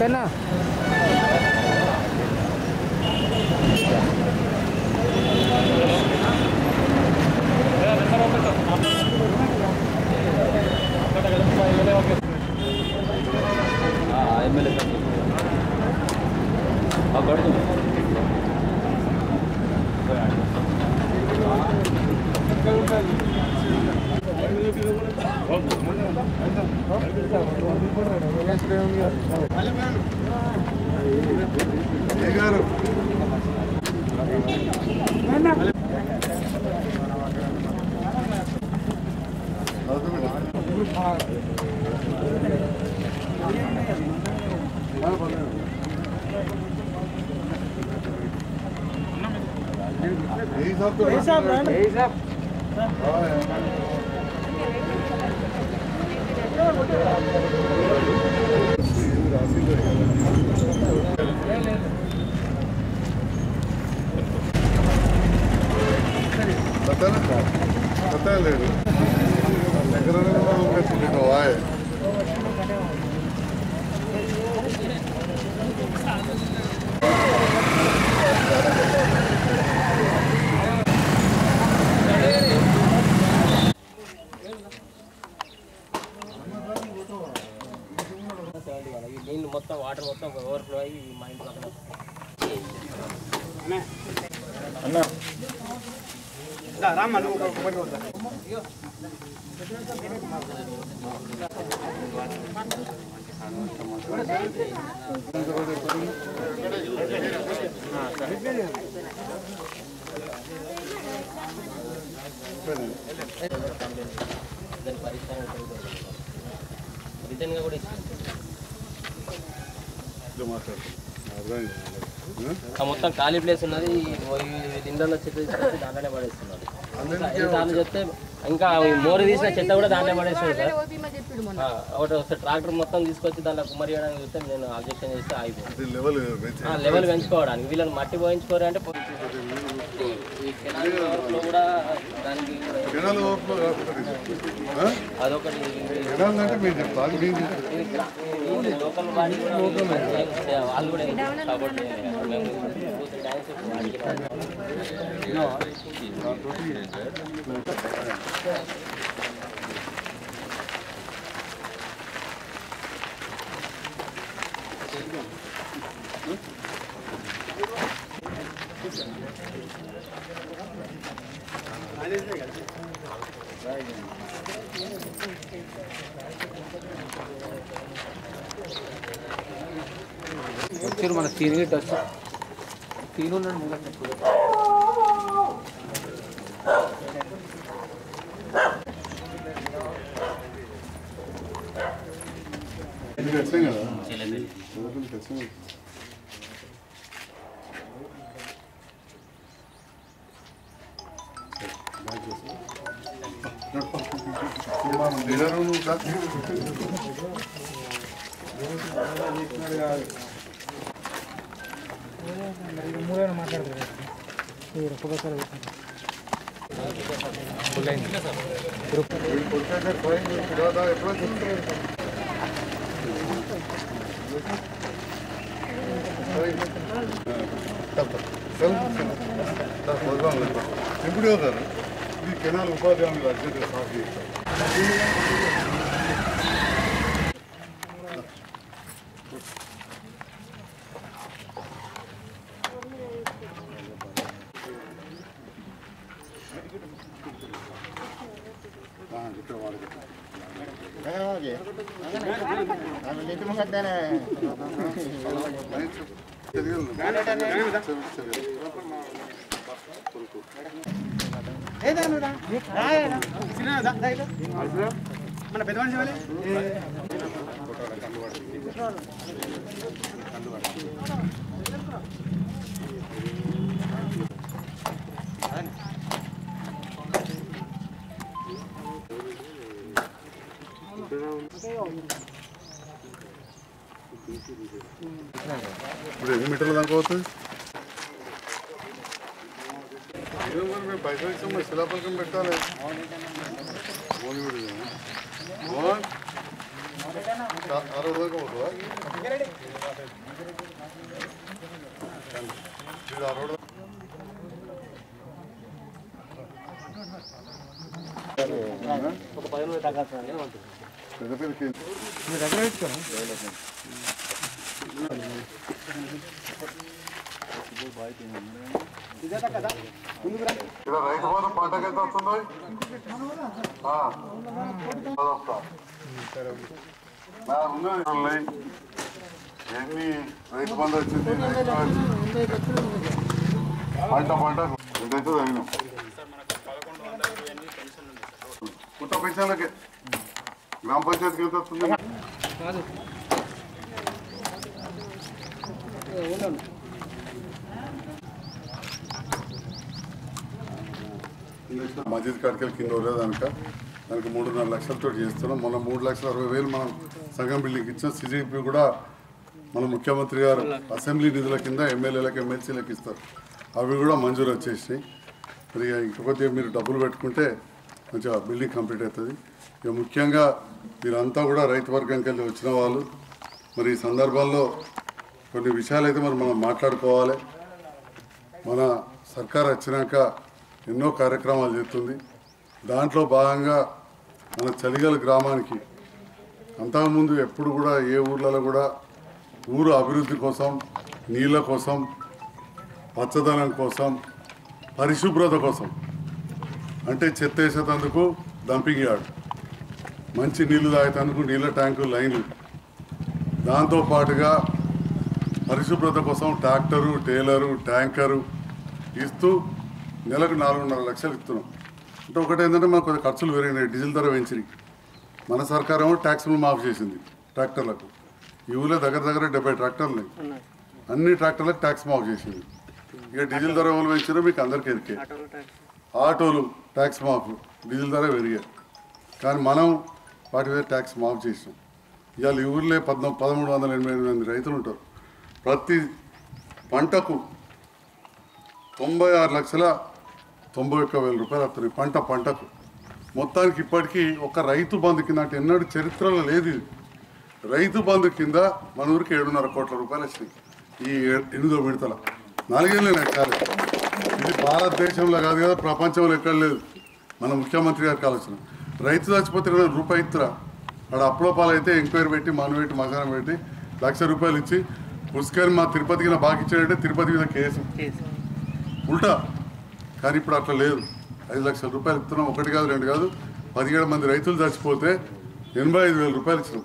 అంతేనా MLA sir లేదు ఎకరానికి కూడా పంపించింది వాయ్ ఈ నీళ్ళు మొత్తం వాటర్ మొత్తం ఓవర్ఫ్లో అయ్యి మా ఇంటి పక్కన దాని పరిష్కారం రిటర్న్గా కూడా ఇచ్చింది ఆ మొత్తం ఖాళీ ప్లేస్ ఉన్నది ఇంట్లో చెత్త తీసుకొచ్చి దాంట్లోనే పడేస్తున్నారు ఇంకా ఎన్నిసార్లు చెప్తే ఇంకా ఈ మోరు తీసిన చెత్త కూడా దాంట్లో పడేస్తుంది సార్ ఆ, ఒకటి ఒకసారి ట్రాక్టర్ మొత్తం తీసుకొచ్చి దాంట్లో కుమ్మరి చేయడానికి చూస్తే నేను అబ్జెక్షన్ చేస్తే ఆగిపోయింది లెవెల్ ఆ, లెవెల్ పెంచుకోవడానికి వీళ్ళని మట్టి పోయించుకోరు అంటే పో- ఈ కెనాల్ ఓవర్ఫ్లో కూడా దానికి కెనాల్ ఓవర్ఫ్లో కాకుండా ఆ? అదొకటి కెనాల్ అంటే మీరు చెప్తారు మీరు ఇది గ్రా- ఇది లోకల్ బాడీ కూడా ఏం- వాళ్ళు కూడా సపోర్ట్ చేయాలి మేము టూ త్రీ టైమ్స్ అడిగినాం వచ్చారు మన సీన్ గిట్ వచ్చి సీన్ ఉన్నాడు ముంగట ఇది ఖచ్చితం కదా చిన్నపిల్లలు ఖచ్చితం లీడరు నువ్వు కాదు. మూడైనా మాట్లాడతారు ఒక్కొక్కసారి వీళ్ళు కొట్టాక ట్రైన్ కదా ఎప్పుడు వచ్చింది? ఎప్పుడు అవుతారు ఈ కెనాల్ ఉపాధి హామీ అర్జెంట్ సాఫ్ చేస్తారు ఇక్కడ వాడదు మన పెద్ద మనిషి ఎవరు? ఇప్పుడు ఎన్ని మీటర్ల దాకా అవుతుంది ఇదే మరి మేము పైసలు ఇస్తాం మరి శిలాపలకం పెట్టాలి మోని కూడా ఇదేనా? మోహన్ అరవై దాకా పోతుందా ఇది అరవై దాకా- ఒక పది మంది తగ్గాల్సిందని ఉంటుంది పెద్ద పెద్ద కేసు. ఇక్కడ రైతు బంధు పంటకి ఎంత వస్తుంది ఆ, పదొస్తా. నా ఉన్నది ఉన్నాయి. ఎన్ని రైతు బంధు వచ్చింది పంట పంట ఎంతైతే తగిన కొత్త పెన్షన్లకి గ్రామ పంచాయతీకి ఎంత వస్తుంది కాదు మస్జిద్ కాడికి కింద దానిక దానికి మూడున్నర లక్షలతో చేస్తున్నాం మొన్న మూడు లక్షల అరవై వేలు మనం సగం బిల్డింగ్ ఇచ్చాం సిజిపి కూడా మన ముఖ్యమంత్రి గారు అసెంబ్లీ నిధుల కింద ఎమ్మెల్యేలకు ఎమ్మెల్సీలకు ఇస్తారు అవి కూడా మంజూరు వచ్చేసినాయి మరి ఇక ఇంకొకటి మీరు డబ్బులు పెట్టుకుంటే మంచిగా బిల్డింగ్ కంప్లీట్ అవుతుంది ఇక ముఖ్యంగా మీరంతా కూడా రైతు వర్గంకి వెళ్ళి వచ్చిన వాళ్ళు మరి ఈ సందర్భంలో కొన్ని విషయాలు అయితే మరి మనం మాట్లాడుకోవాలి మన సర్కార్ వచ్చినాక ఎన్నో కార్యక్రమాలు చేస్తుంది దాంట్లో భాగంగా మన చలిగల గ్రామానికి అంతకుముందు ఎప్పుడు కూడా ఏ ఊర్లలో కూడా ఊరు అభివృద్ధి కోసం నీళ్ళ కోసం పచ్చదనం కోసం పరిశుభ్రత కోసం అంటే చెత్త వేసేటందుకు డంపింగ్ యార్డ్ మంచి నీళ్లు తాగేటందుకు నీళ్ళ ట్యాంకు లైన్లు దాంతో పాటుగా పరిశుభ్రత కోసం ట్రాక్టరు టేలరు ట్యాంకరు ఇస్తూ నెలకు నాలుగున్నర లక్షలు ఇస్తున్నాం అంటే ఒకటి ఏంటంటే మనకు కొంచెం ఖర్చులు పెరిగినాయి డీజిల్ ధర పెంచినాయి మన సర్కార్ ఏమో ట్యాక్స్లు మాఫ్ చేసింది ట్రాక్టర్లకు ఈ ఊళ్ళో దగ్గర దగ్గర డెబ్బై ట్రాక్టర్లు ఉన్నాయి. అన్ని ట్రాక్టర్లకు ట్యాక్స్ మాఫ్ చేసింది ఇక డీజిల్ ధర ఎవరు పెంచారో మీకు అందరికీ ఎరికే ఆటోలు ట్యాక్స్ మాఫ్ డీజిల్ ధర పెరిగాయి కానీ మనం వాటి మీద ట్యాక్స్ మాఫ్ చేసాం ఇవాళ ఈ ఊర్లో పద్నాలుగు పదమూడు వందల ఎనభై ఎనిమిది మంది రైతులు ఉంటారు ప్రతి పంటకు తొంభై ఆరు లక్షల తొంభై ఒక్క వేల రూపాయలు వస్తున్నాయి పంట పంటకు మొత్తానికి ఇప్పటికీ ఒక రైతు బంధు కింద అంటే ఎన్నడూ చరిత్రలో లేదు ఇది రైతు బంధు కింద మన ఊరికి ఏడున్నర కోట్ల రూపాయలు వచ్చినాయి ఈ ఏ- ఎనిమిదో విడతల నాలుగేళ్ళు చాలా ఇది భారతదేశంలో కాదు కదా ప్రపంచంలో ఎక్కడ లేదు మన ముఖ్యమంత్రి గారికి ఆలోచన రైతు చచ్చిపోతే కదా రూపాయి ఇస్తురా అక్కడ అప్లోపాలు అయితే ఎంక్వైరీ పెట్టి మన పెట్టి మకానం పెట్టి లక్ష రూపాయలు ఇచ్చి పుష్కర్ మా తిరుపతికి నా బాగా ఇచ్చాడంటే తిరుపతి మీద కేసు ఉల్టా కానీ ఇప్పుడు అట్లా లేదు ఐదు లక్షల రూపాయలు ఇస్తున్నాం ఒకటి కాదు రెండు కాదు పదిహేడు మంది రైతులు చచ్చిపోతే ఎనభై ఐదు వేల రూపాయలు ఇచ్చినాం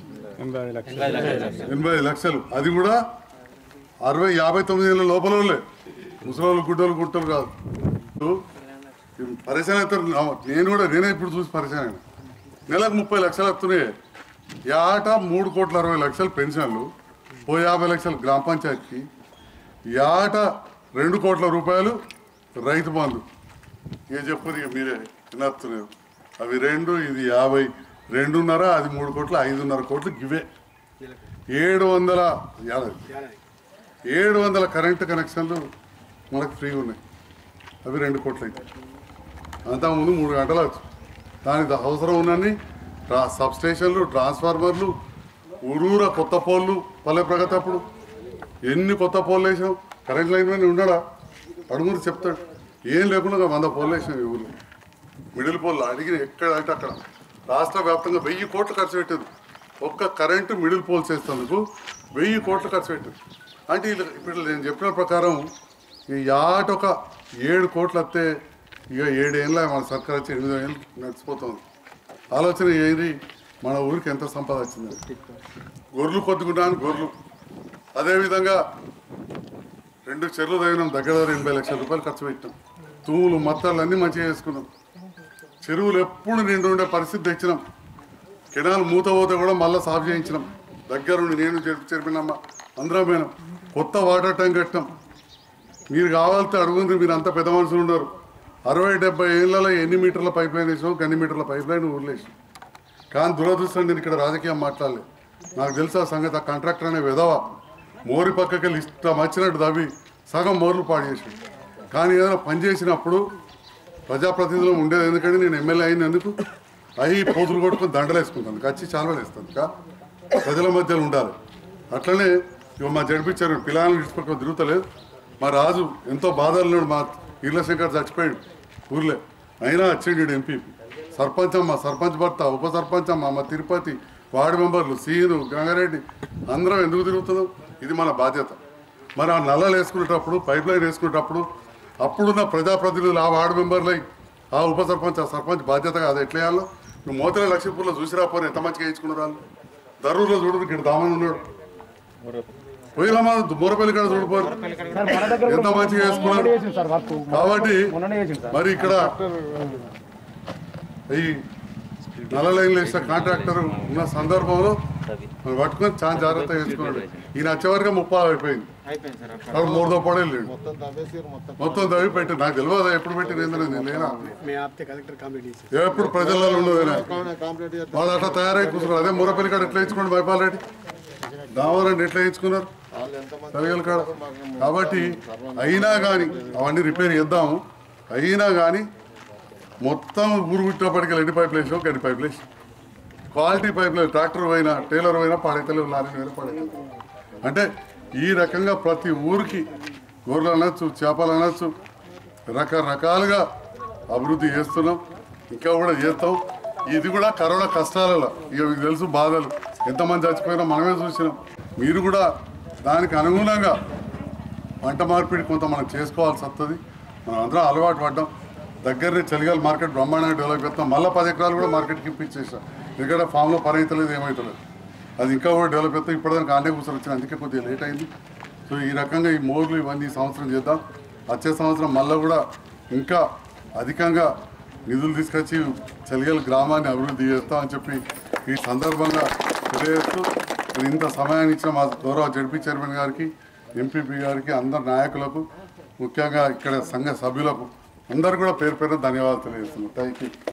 ఎనభై ఐదు లక్షలు అది కూడా అరవై యాభై తొమ్మిది ఏళ్ళ లోపల వాళ్ళే. ముసలోళ్ళు గుడ్డోళ్ళు గుట్టలు కాదు పరిశ్రమ అవుతారు నేను కూడా నేనే ఇప్పుడు చూసి పరిశ్రమ అయినా. నెలకు ముప్పై లక్షలు వస్తున్నాయి ఏట మూడు కోట్ల అరవై లక్షలు పెన్షన్లు ఓ యాభై లక్షలు గ్రామ పంచాయతీకి ఏట రెండు కోట్ల రూపాయలు రైతు బంధు ఇక చెప్పదు ఇక మీరే వినస్తున్నారు అవి రెండు ఇది యాభై రెండున్నర అది మూడు కోట్ల ఐదున్నర కోట్లు గివే ఏడు వందల యాభై ఏడు వందల కరెంటు కనెక్షన్లు మనకు ఫ్రీ ఉన్నాయి అవి రెండు కోట్లు అయితే అంతకుముందు మూడు గంటలు వచ్చు దానికి అవసరం ఉన్నన్ని ట్రా సబ్స్టేషన్లు ట్రాన్స్ఫార్మర్లు ఊరూర కొత్త పోళ్ళు పల్లె ప్రగతి అప్పుడు ఎన్ని కొత్త పోళ్ళు వేసాం కరెంట్ లైన్ మీద ఉండడా అడుగురు చెప్తాడు ఏం లేకుండా వంద పోళ్ళు వేసాం ఈ ఊళ్ళో మిడిల్ పోల్ అడిగిన ఎక్కడ అంటే అక్కడ రాష్ట్ర వ్యాప్తంగా వెయ్యి కోట్లు ఖర్చు పెట్టారు ఒక్క కరెంటు మిడిల్ పోల్స్ వేసేందుకు వెయ్యి కోట్లు ఖర్చు పెట్టారు అంటే వీళ్ళు ఇప్పుడు నేను చెప్పిన ప్రకారం ఈ యాట ఒక ఏడు కోట్లు వస్తే ఇక ఏడేళ్ళ మన సర్కార్ వచ్చి ఎనిమిది ఏళ్ళు నడిచిపోతుంది ఆలోచన ఏది మన ఊరికి ఎంత సంపద వచ్చింది గొర్రెలు కొద్దుకుంటాను గొర్రెలు అదేవిధంగా రెండు చెర్లు తగినాం దగ్గర దగ్గర ఎనభై లక్షల రూపాయలు ఖర్చు పెట్టాం తూములు మత్తాలు అన్నీ మంచిగా చేసుకున్నాం చెరువులు ఎప్పుడు నిండు ఉండే పరిస్థితి తెచ్చినాం కెనాల్ మూత పోతే కూడా మళ్ళీ సాఫ్ చేయించినాం దగ్గరుండి నేను చెరుపు చెరిపినమ్మ అందరం పోయినాం కొత్త వాటర్ ట్యాంక్ కట్టినాం మీరు కావాలంటే అడుగుంది మీరు అంత పెద్ద మనుషులు ఉన్నారు అరవై డెబ్బై ఏళ్ళలో ఎన్ని మీటర్ల పైప్ లైన్ వేసాం ఎన్ని మీటర్ల పైప్ లైన్ ఊర్లేసాం కానీ దురదృష్టం నేను ఇక్కడ రాజకీయం మాట్లాడలేదు నాకు తెలుసు ఆ సంగతి ఆ కాంట్రాక్టర్ అనే విధవ మోరి పక్కకి వెళ్ళి ఇష్టం వచ్చినట్టు దవ్వి సగం మోర్లు పాడు చేసి కానీ ఏదైనా పని చేసినప్పుడు ప్రజాప్రతినిధులు ఉండేది ఎందుకంటే నేను ఎమ్మెల్యే అయినందుకు అవి పోతులు కొట్టుకొని దండలు వేసుకుంటుంది కచ్చి చాలలు వేస్తుంది కా ప్రజల మధ్యలో ఉండాలి అట్లనే ఇవ మా జడిపించారు పిల్లల్ని విడిచిపెట్టుకొని తిరుగుతలేదు మా రాజు ఎంతో బాధలు మా ఇర్లశంకర్ చచ్చిపోయాడు ఊర్లే అయినా వచ్చిండు ఎంపీ సర్పంచ్ అమ్మ సర్పంచ్ భర్త ఉప సర్పంచ్ అమ్మ మా తిరుపతి వార్డు మెంబర్లు సీను గంగారెడ్డి అందరం ఎందుకు తిరుగుతున్నాం ఇది మన బాధ్యత మరి ఆ నల్లలు వేసుకునేటప్పుడు పైప్ లైన్ వేసుకునేటప్పుడు అప్పుడున్న ప్రజాప్రతినిధులు ఆ వార్డు మెంబర్లై ఆ ఉప సర్పంచ్ ఆ సర్పంచ్ బాధ్యత కాదు ఎట్లా వేయాలో నువ్వు మోతల లక్ష్మీపూర్లో చూసి రాపోరు ఎంత మంచిగా వేయించుకున్నారు వాళ్ళు దరూరులో చూడు ఇక్కడ దామని ఉన్నాడు పోయినామా మూరపల్లి కాడ చూడిపోరు ఎంత మంచిగా వేసుకున్నారు సార్ వర్క్ కాబట్టి మొన్ననే చేసింది సార్ మరి ఇక్కడ ఈ నల్ల లైన్లు వేసిన కాంట్రాక్టర్ ఉన్న సందర్భంలో మరి పట్టుకొని చాలా జాగ్రత్తగా వేసుకున్నాడు ఈయన వచ్చేవరకు ముప్పై అయిపోయింది అయిపోయింది సార్ అక్కడ మూడు దోపడే లేడు మొత్తం తవ్వి పెట్టి నాకు తెలియదు ఎప్పుడు పెట్టి నేను లేనా మీ ఆప్తే కలెక్టర్ కంప్లీట్ చేసి ఎప్పుడు ప్రజలలో ఉండదు వాళ్ళు అట్లా తయారై కూర్చున్నారు అదే మురపల్లి కాడ ఎట్లా ఇచ్చుకోండి మైపాల్ రెడ్డి దామరెడ్డి ఎట్లా ఇచ్చుకున్నారు సరిగల కాడ కాబట్టి అయినా కానీ అవన్నీ రిపేర్ చేద్దాము అయినా కానీ మొత్తం ఊరు పుట్టినప్పటికీ ఎన్ని పైపులు వేసాం గడ్డి పైపులు వేసి క్వాలిటీ పైపులు ట్రాక్టర్ పోయినా టైలర్ పోయినా పాడైతలేవు లారీ పోయినా పాడైతలేవు అంటే ఈ రకంగా ప్రతి ఊరికి గొర్రెలు అనొచ్చు చేపలు అనొచ్చు రకరకాలుగా అభివృద్ధి చేస్తున్నాం ఇంకా కూడా చేస్తాం ఇది కూడా కరోనా కష్టాలలో ఇక మీకు తెలుసు బాధలు ఎంతమంది చచ్చిపోయినా మనమే చూసినాం మీరు కూడా దానికి అనుగుణంగా పంట మార్పిడి కొంత మనం చేసుకోవాల్సి వస్తుంది మనం అందరం అలవాటు పడ్డాం దగ్గరనే చలిగాలి మార్కెట్ బ్రహ్మాండంగా డెవలప్ చేస్తాం మళ్ళీ పది ఎకరాలు కూడా మార్కెట్కి ఇప్పించేసాం ఎందుకంటే ఫామ్లో పని అవుతలేదు ఏమవుతలేదు అది ఇంకా కూడా డెవలప్ చేస్తాం ఇప్పటిదానికి ఆండే కూర్చొని వచ్చింది అందుకే కొద్దిగా లేట్ అయింది సో ఈ రకంగా ఈ మోర్లు ఇవన్నీ ఈ సంవత్సరం చేద్దాం వచ్చే సంవత్సరం మళ్ళీ కూడా ఇంకా అధికంగా నిధులు తీసుకొచ్చి చలిగల గ్రామాన్ని అభివృద్ధి చేస్తామని చెప్పి ఈ సందర్భంగా తెలియజేస్తూ మరి ఇంత సమయాన్ని ఇచ్చిన మా గౌరవ జడ్పీ చైర్మన్ గారికి ఎంపీపీ గారికి అందరు నాయకులకు ముఖ్యంగా ఇక్కడ సంఘ సభ్యులకు అందరు కూడా పేరు పేరు ధన్యవాదాలు తెలియజేస్తున్నాను థ్యాంక్ యూ